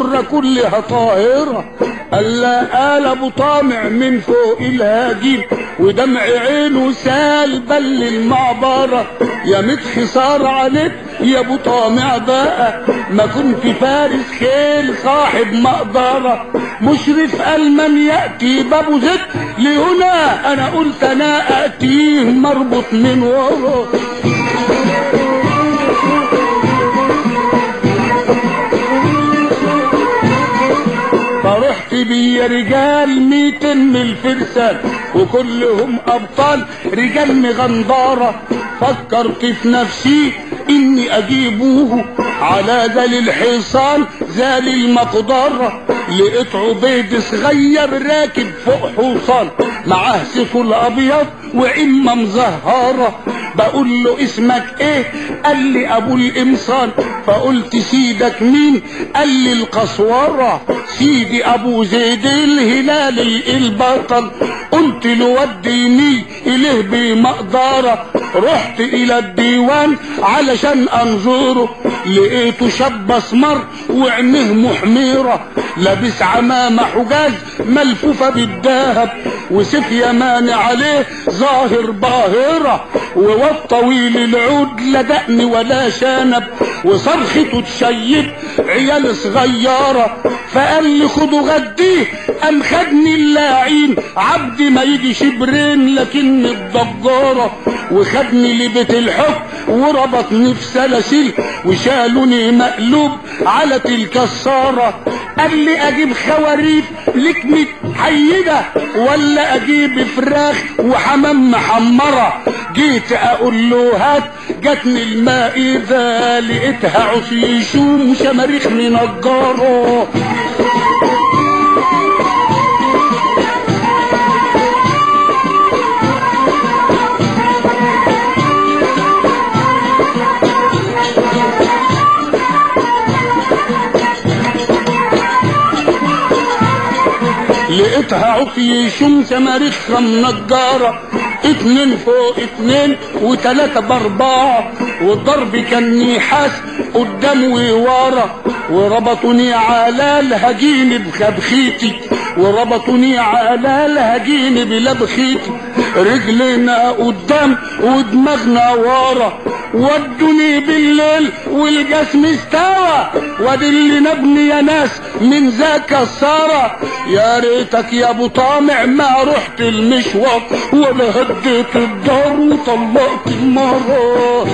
الحرة كلها طاهرة ألا قال أبو طامع من فوق الهاجين ودمع عينه سال بل المعبرة يا مدحي صار عليك يا ابو طامع بقى ما كنت فارس خيل صاحب مقدرة مشرف قال من يأتي بابو زد لهنا انا قلت انا اتيه مربوط من ورا فرحت بيا رجال ميتين من الفرسان وكلهم ابطال رجال مغندارة فكرت في نفسي اني اجيبوه على ذل الحصان ذال المقدرة لقيت عبيد صغير راكب فوق حصان معاه سيفه الابيض وإما مزهرة بقول له اسمك ايه قال لي ابو الامصان فقلت سيدك مين قال لي القسورة سيدي ابو زيد الهلالي البطل قلت له وديني اليه بمقدرة رحت الى الديوان علشان انظره لقيته شاب اسمر وعينيه محميرة لابس عمامة حجاز ملفوفة بالذهب وسيف يماني عليه ظاهر باهرة وواد طويل العود لا دقن ولا شنب وصرخته تشيب عيال صغيرة فقال لي خدوا غديه قام خدني اللاعين عبدي ما يجي شبرين لكن الضجارة وخدني لبيت الحكم وربطني في سلاسل وشالوني مقلوب على تلك السارة قال لي اجيب خواريف لك متحيدة ولا اجيب فراخ وحمام محمرة جيت اقول له هات جاتني المائدة لقيتها عصيشوم شماريخ منجرة لقيتها عطي شمس مارخة منجارة اتنين فوق اتنين وتلاتة باربعة والضرب كان نيحاس قدام وورا وربطوني على الهجين بخبخيتي وربطوني على الهجين بلبخيتي رجلنا قدام ودماغنا ورا ودوني بالليل والجسم استوى وادي اللي نبني يا ناس من ذاك السارة يا ريتك يا ابو طامع ما رحت المشوار ولا هديت الدار وطلقت المرة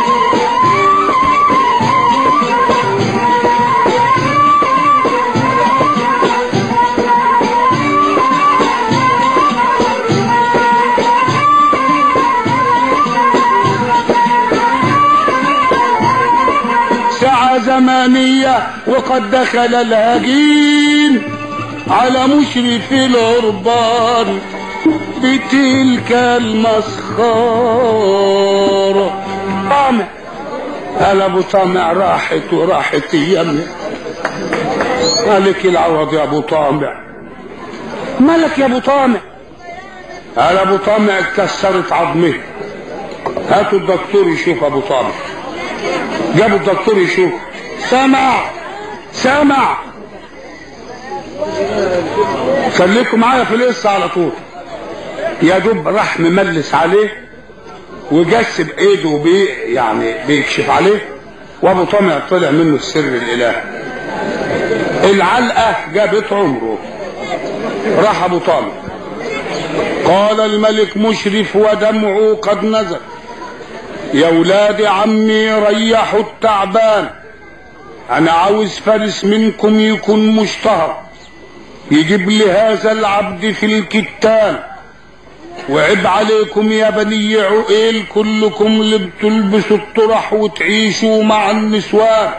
ساعة زمانية وقد دخل الهجين على مشرف العربان بتلك المسخرة طامع قال ابو طامع راحت وراحت ايامنا مالك العوض يا ابو طامع مالك يا ابو طامع قال ابو طامع اتكسرت عظمه هاتوا الدكتور يشوف ابو طامع جابوا الدكتور يشوف سمع سمع خليكم معايا في القصه على طول يا دوب راح مملس عليه وجسب ايده بي يعني بيكشف عليه وابو طامع طلع منه السر الالهي العلقه جابت عمره راح ابو طامع قال الملك مشرف ودمعه قد نزل يا ولاد عمي ريحوا التعبان انا عاوز فارس منكم يكون مشتهر يجيب لي هذا العبد في الكتان وعب عليكم يا بني عقيل كلكم اللي بتلبسوا الطرح وتعيشوا مع النسوان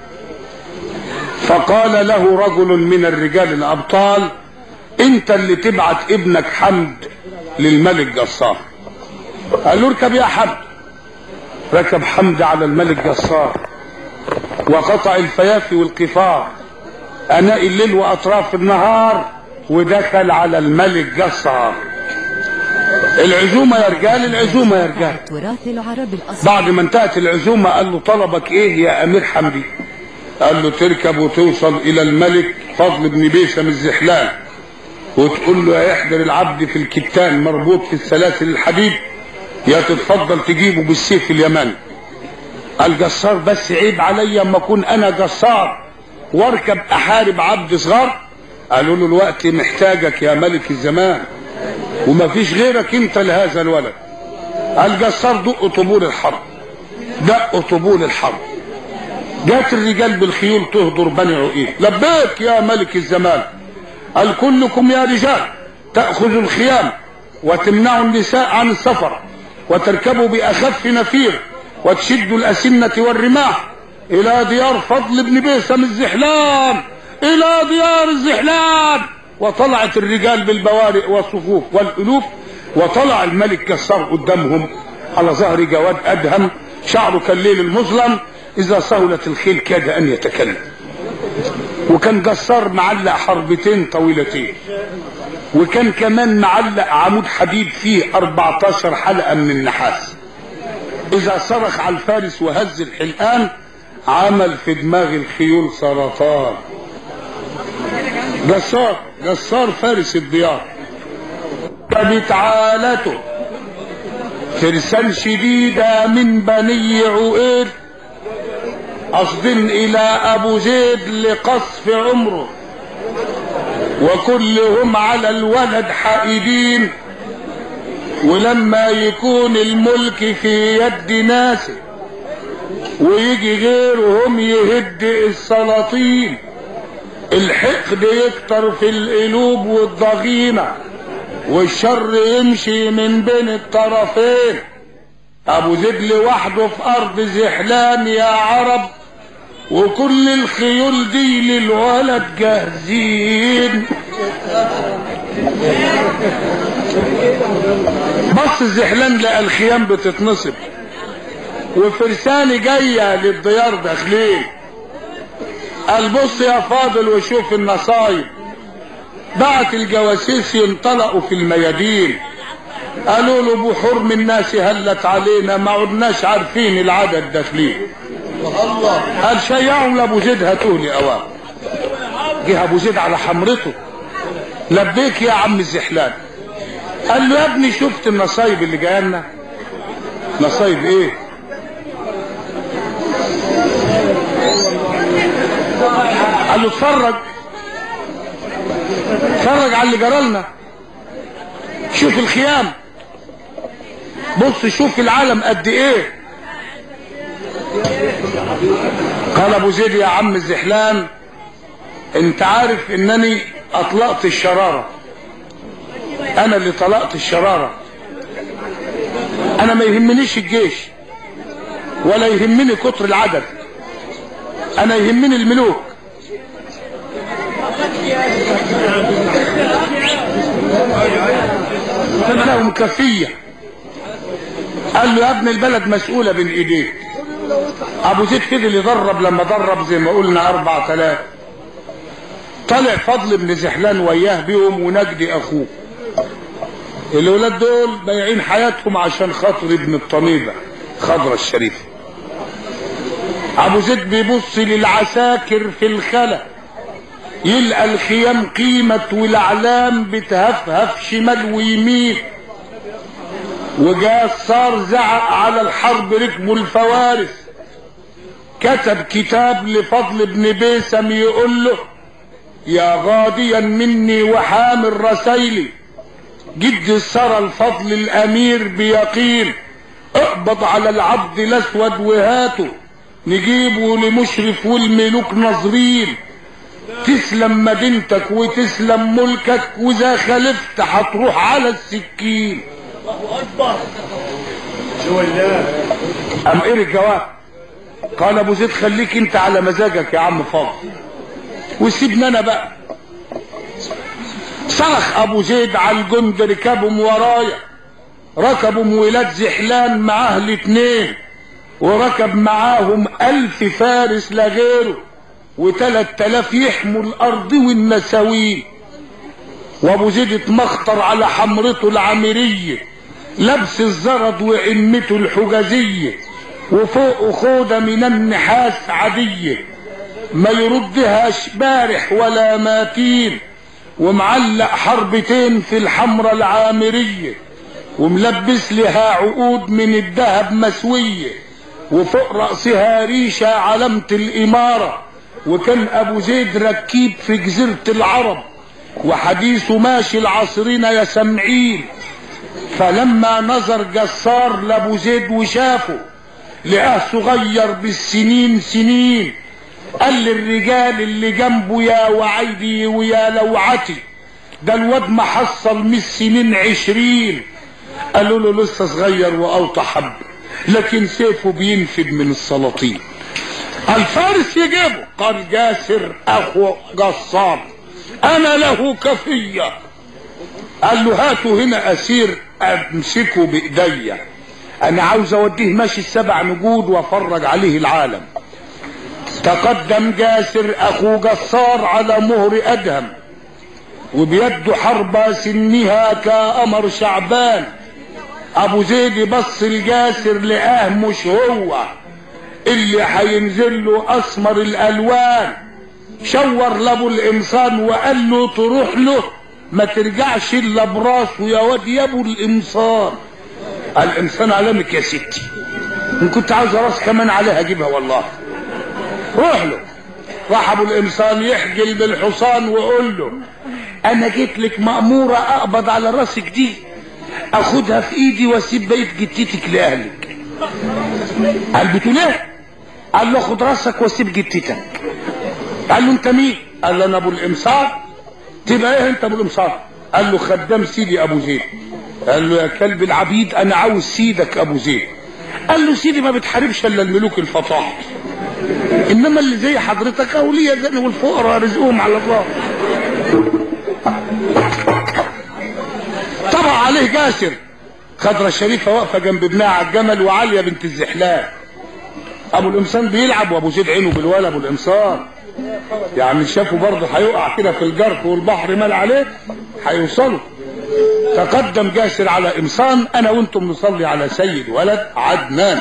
فقال له رجل من الرجال الابطال انت اللي تبعت ابنك حمد للملك جصار قال له اركب يا حمد ركب حمد على الملك جصار وقطع الفيافي والقفار اناء الليل واطراف النهار ودخل على الملك جصار العزومة يا رجال العزومة يا رجال تراث العرب الأصلي بعد ما انتهت العزومة قال له طلبك ايه يا امير حمدي قال له تركب وتوصل الى الملك فضل بن بيسم الزحلان وتقول له يا يحضر العبد في الكتان مربوط في السلاسل الحديد يا تتفضل تجيبه بالسيف اليماني الجسار بس عيب عليا اما اكون انا جسار واركب احارب عبد صغار قالوا له الوقت محتاجك يا ملك الزمان وما فيش غيرك انت لهذا الولد الجسار دق طبول الحرب دق طبول الحرب جات الرجال بالخيول تهدر بني عقيل لبيك يا ملك الزمان قال كلكم يا رجال تأخذوا الخيام وتمنعوا النساء عن السفر وتركبوا بأخف نفير وتشدوا الأسنة والرماح إلى ديار فضل بن بيسم الزحلان إلى ديار الزحلان وطلعت الرجال بالبوارق والصفوف والألوف وطلع الملك كسار قدامهم على ظهر جواد أدهم شعره كالليل المظلم إذا سهلت الخيل كاد أن يتكلم وكان جسار معلق حربتين طويلتين وكان كمان معلق عمود حديد فيه 14 حلقة من النحاس إذا صرخ على الفارس وهز الحلقان عمل في دماغ الخيول سرطان جسار جسار فارس الديار فبتعالته فرسان شديدة من بني عقيل قصد إلى أبو زيد لقصف عمره وكلهم على الولد حائدين ولما يكون الملك في يد ناس ويجي غيرهم يهد السلاطين الحقد يكتر في القلوب والضغينة والشر يمشي من بين الطرفين ابو زيد لوحده في ارض زحلان يا عرب وكل الخيول دي للولد جاهزين بص الزحلان لقى الخيام بتتنصب وفرسان جاية للديار داخلين قال بص يا فاضل وشوف النصايب بعت الجواسيس ينطلقوا في الميادين قالوا له بحور من الناس هلت علينا ما عدناش عارفين العدد داخلين قال شيعهم لابو زيد هاتوا لي اوام جه ابو زيد على حمرته لبيك يا عم الزحلان قال له يا ابني شفت النصايب اللي جايه لنا نصايب ايه قال له اتفرج اتفرج على اللي جرالنا شوف الخيام بص شوف العالم قد ايه قال ابو زيد يا عم الزحلان انت عارف انني اطلقت الشرارة انا اللي طلقت الشرارة انا ما يهمنيش الجيش ولا يهمني كتر العدد انا يهمني الملوك لهم كفية قال له يا ابن البلد مسؤولة بين ايديك ابو زيد فضل يدرب لما درب زي ما قلنا اربع تلاف طلع فضل بن زحلان وياه بيهم ونجدي اخوه الولاد دول بايعين حياتهم عشان خاطر ابن الطنيبة خضرة الشريفة ابو زيد بيبص للعساكر في الخلا يلقى الخيام قيمة والاعلام بتهفهف شمال ويمين وجاء صار زعق على الحرب ركبوا الفوارس كتب كتاب لفضل بن بيسم يقول له يا غاديا مني وحامل رسيلي جد السرى الفضل الامير بيقين اقبض على العبد الاسود وهاته نجيبه لمشرف والملوك ناظرين تسلم مدينتك وتسلم ملكك واذا خلفت هتروح على السكين ام ايه الجواب قال ابو زيد خليك انت على مزاجك يا عم فاضل وسيبني انا بقى صرخ ابو زيد على الجند ركبهم ورايا ركبوا ولاد زحلان معاه الاتنين وركب معاهم الف فارس لا غيره وتلات تلاف يحموا الارض والنساوين وابو زيد اتمخطر على حمرته العمرية لبس الزرد وعمته الحجازية وفوق خوذة من النحاس عادية ما يردهاش بارح ولا ماتين ومعلق حربتين في الحمرة العامرية وملبس لها عقود من الذهب مسوية وفوق رأسها ريشة علامة الإمارة وكان أبو زيد ركيب في جزيرة العرب وحديثه ماشي العصرين يا سمعين فلما نظر جسار لأبو زيد وشافه لقاه صغير بالسنين سنين قال للرجال اللي جنبه يا وعيدي ويا لوعتي ده الواد محصل من السنين عشرين قالوا له لسه صغير واوطى حب لكن سيفه بينفد من السلاطين الفارس يجيبه قال جاسر اخو جسار انا له كفيه قال له هاتوا هنا اسير امسكه بايديا انا عاوز اوديه ماشي السبع نجود وافرج عليه العالم تقدم جاسر اخو جسار على مهر ادهم وبيده حربة سنها كأمر شعبان ابو زيد بص الجاسر لقاه مش هو اللي هينزل له اسمر الالوان شور لابو القمصان وقال له تروح له ما ترجعش الا براسه يا واد يا ابو القمصان القمصان علامك يا ستي ان كنت عاوز راس كمان عليها اجيبها والله روح له راح ابو القمصان يحجل بالحصان ويقول له انا جيت لك مأمورة اقبض على راسك دي اخدها في ايدي واسيب بيت جتتك لاهلك قال بتقول ايه قال له خد راسك واسيب جتتك قال له انت مين قال له انا ابو القمصان تبقى ايه انت ابو القمصان قال له خدام سيدي ابو زيد قال له يا كلب العبيد انا عاوز سيدك ابو زيد قال له سيدي ما بتحاربش الا الملوك الفطاح انما اللي زي حضرتك اولياء زي والفقراء رزقهم على الله طبع عليه جاسر خضرة الشريفة واقفة جنب ابنها على الجمل وعالية بنت الزحلان ابو القمصان بيلعب وابو زيد عينه بالولا ابو القمصان يعني شافه برضه هيقع كده في الجرف والبحر مال عليه هيوصلوا تقدم جاسر على قمصان انا وانتم نصلي على سيد ولد عدنان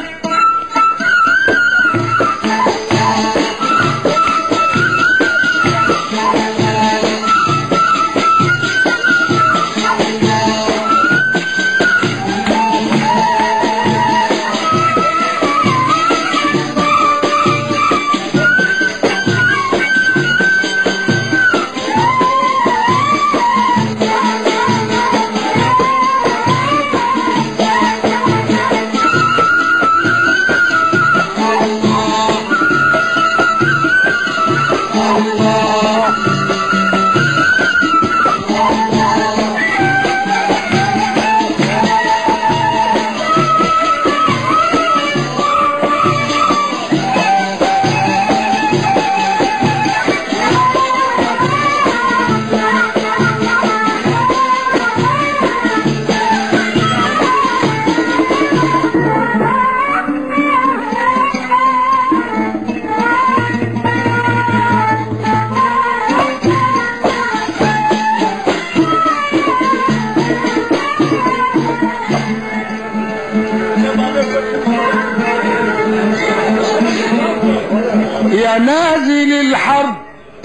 يا نازل الحرب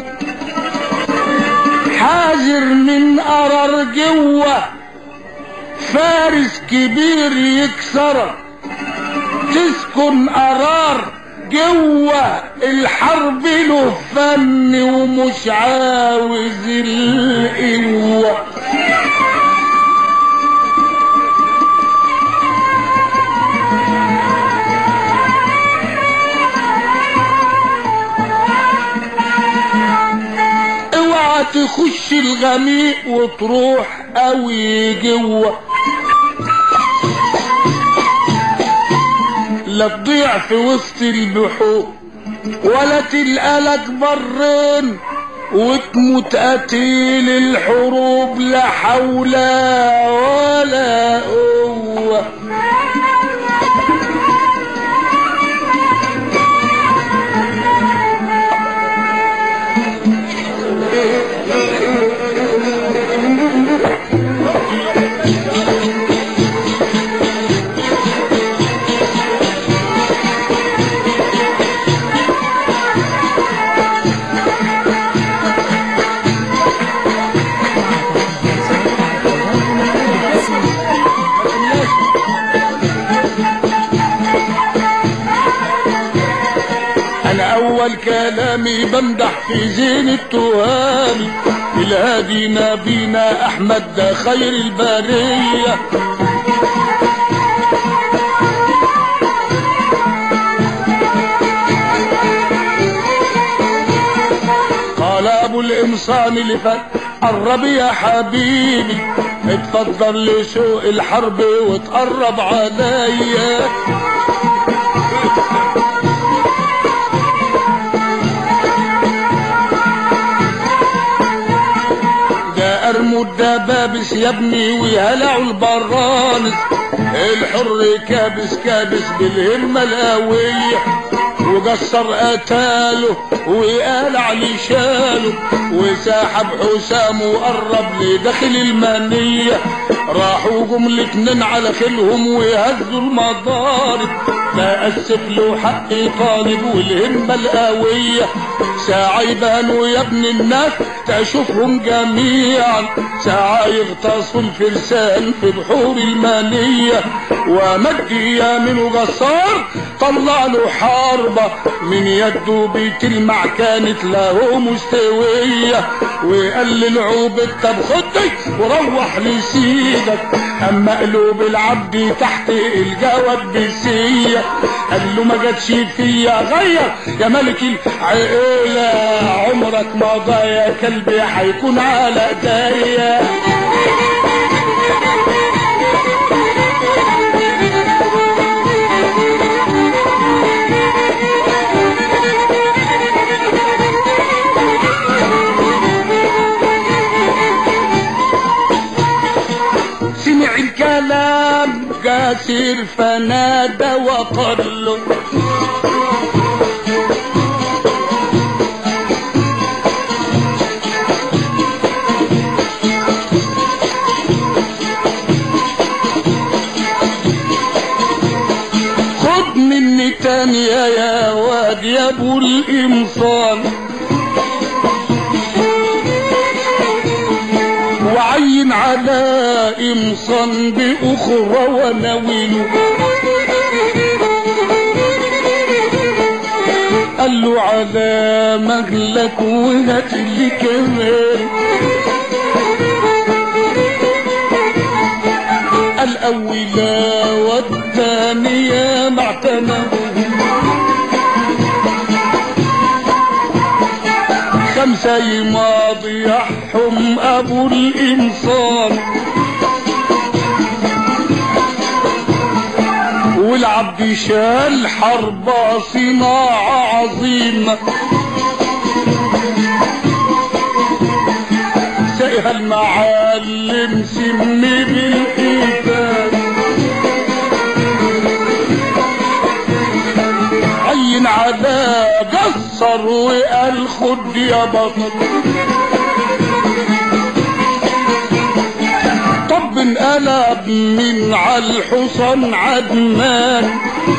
حاذر من قرر جوه فارس كبير يكسرك تسكن قرار جوه الحرب له فن ومش عاوز القوه اوعى تخش الغميق وتروح قوي جوه لا تضيع في وسط البحور ولا تلقالك برين وتموت قتيل الحروب لا حول ولا قوه اول كلامي بمدح في زين التهامي الهادي نبينا احمد ده خير البريه قال ابو الانسان اللي فات قرب يا حبيبي اتفضل لسوق الحرب وتقرب عليا ده ارموا الدبابس يا ابني ويهلعوا البرانس الحر كابس كابس بالهمة القوية وقصر قتاله وقالع لشاله وساحب حسام وقرب لداخل المنية راحوا جم الاتنين على خيلهم وهزوا المضارب فأسف له حق طالب والهمة القوية ساعة يبانوا يا ابن الناس تشوفهم جميعا ساعة يغطسوا الفرسان في بحور المانية ومد يامن غصار طلع له حربة من يده بتلمع كانت له مستوية وقال للعوب طب خدي وروح لسيدك اما قلوب العبد تحت الجواب بسية قال له ما جاتش فيا غير يا ملك العيلة عمرك ما ضايع كلبي هيكون على ايديا سمع الكلام قاسر فنادى وقال له خد مني تانية يا واد يا ابو القمصان وعين على قمصان بأخرى وناوله قال له على مهلك وهات لي كمان الأولى والثانية معتنبه خمسة يماضيحهم أبو الإنسان والعبد شال حربة صناعة عظيمة سيها المعلم سمي بالإيمان عين على قصر وقال خد يا بطل طب انقلب من على الحصان عدمان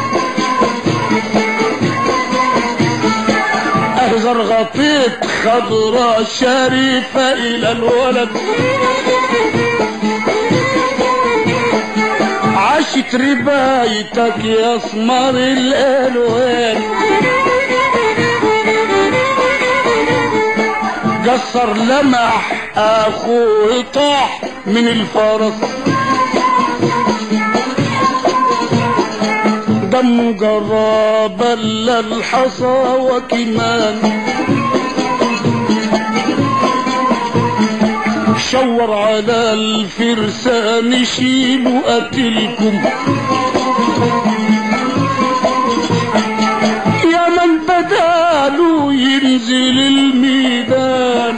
اهزر غطيت خضرة شريفة الى الولد عاشت ربايتك يا اسمر الالوان قصر لمح اخوه طاح من الفرس دمه جرى بل الحصى وكمان شور على الفرسان شيلوا قتلكم يا من بداله ينزل الميدان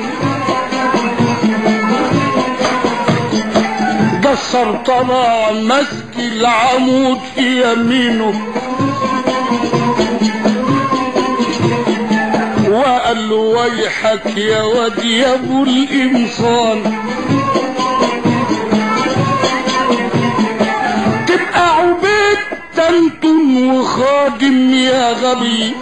قصر طلع مسك العمود في يمينه وقال له ويحك يا واد يا ابو الانسان تبقى عبيد تنتن وخادم يا غبي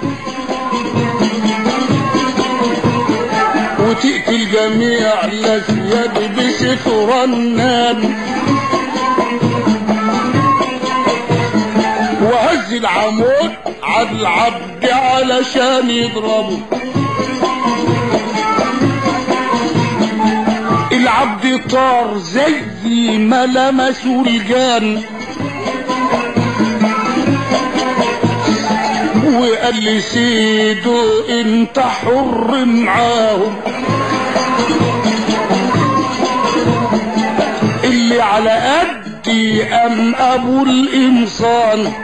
وتقتل جميع الاسياد بسيف رنان وهز نزل عمود على العبد علشان يضربه العبد طار زي ما لمسه الجان وقال لي سيدو انت حر معاهم اللي على قدي ام ابو الانسان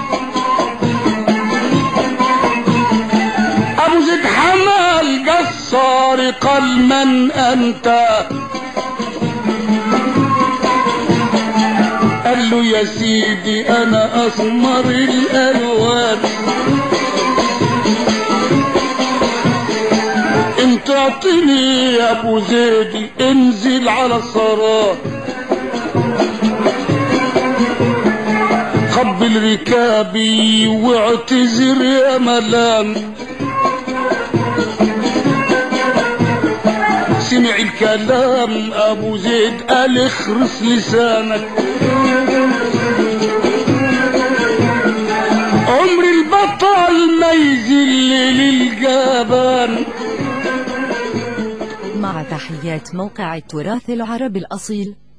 ابو زيد حمال جسار قال من انت قال له يا سيدي انا اسمر الالوان انت اعطني يا ابو زيدي انزل على الصراط قبل ركابي واعتذر يا ملام سمع الكلام ابو زيد قال اخرس لسانك عمر البطل ما يذل للجبان مع تحيات موقع التراث العربي الأصيل